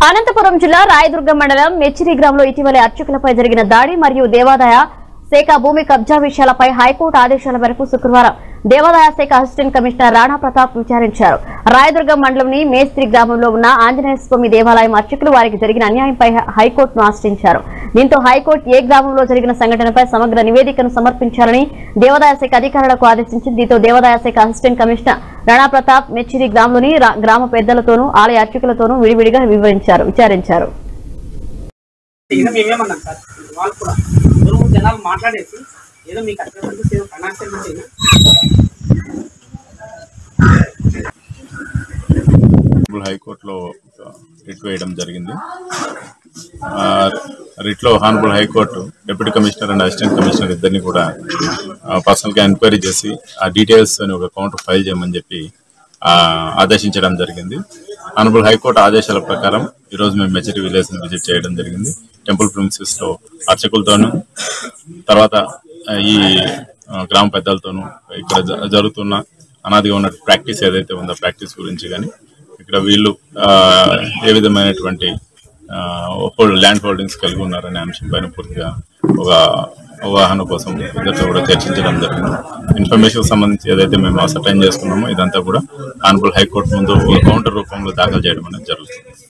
అనంతపురం జిల్లా రాయదుర్గం మండలం మెచ్చిరి గ్రామంలో ఇటీవలే అర్చకులపై జరిగిన దాడి మరియు దేవాదాయ శాఖ భూమి కబ్జా విషయాలపై హైకోర్టు ఆదేశాల మేరకు శుక్రవారం దేవాదాయ శాఖ అసిస్టెంట్ కమిషనర్ రాణా ప్రతాప్ విచారించారు రాయదుర్గం మండలంని మేస్త్రి గ్రామంలో ఉన్న ఆంజనేయ స్వామి దేవాలయం అర్చకులు వారికి జరిగిన అన్యాయంపై హైకోర్టును ఆశ్రయించారు దీంతో హైకోర్టు ఏ గ్రామంలో జరిగిన సంఘటనపై సమగ్ర నివేదికను సమర్పించాలని దేవాదాయ శాఖ అధికారులకు ఆదేశించింది దీంతో దేవాదాయ శాఖ అసిస్టెంట్ కమిషనర్ రాణా ప్రతాప్ మెచ్చిరి గ్రామంలోని రా- గ్రామ పెద్దలతోనూ ఆలయ అర్చకులతోనూ విడివిడిగా వివరించారు విచారించారు ఏదో మేమేమన్నాం సార్ వాళ్ళు కూడా అందరూ జనాలు మాట్లాడేసి ఏదో మీకు అత్యవసర ఏదో కనెక్షన్ ఉంటే హోనరబుల్ హైకోర్టులో ఒక రిట్ వేయడం జరిగింది ఆ రిట్లో honourable high court deputy commissioner and assistant commissioner ఇద్దరిని కూడా పర్సనల్గా ఎంక్వైరీ చేసి ఆ డీటెయిల్స్ అని ఒక కౌంటర్ ఫైల్ చేయమని చెప్పి ఆ, ఆదేశించడం జరిగింది హానరబుల్ హైకోర్టు ఆదేశాల ప్రకారం ఈరోజు మేము మెచరీ విలేజ్ విజిట్ చేయడం జరిగింది టెంపుల్ ప్రిన్సెస్ లో అర్చకులతోనూ తర్వాత ఆ, ఈ ఆ, గ్రామ పెద్దలతోనూ ఇక్కడ జ- జరుగుతున్న అనాదిగా ఉన్న ప్రాక్టీస్ ఏదైతే ఉందో ప్రాక్టీస్ గురించి కానీ ఇక్కడ వీళ్ళు ఆ, ఏ విధమైనటువంటి ల్యాండ్ హోల్డింగ్స్ కలిగి ఉన్నారనే అంశం పైన పూర్తిగా ఒక అవగాహన కోసం ఇద్దరితో కూడా చర్చించడం జరిగింది ఇన్ఫర్మేషన్ సంబంధించి ఏదైతే మేము అసర్టైన్ చేసుకున్నామో ఇదంతా కూడా ఆనరబుల్ హైకోర్టు ముందు ఒక కౌంటర్ రూపంలో దాఖలు చేయడం అనేది జరుగుతుంది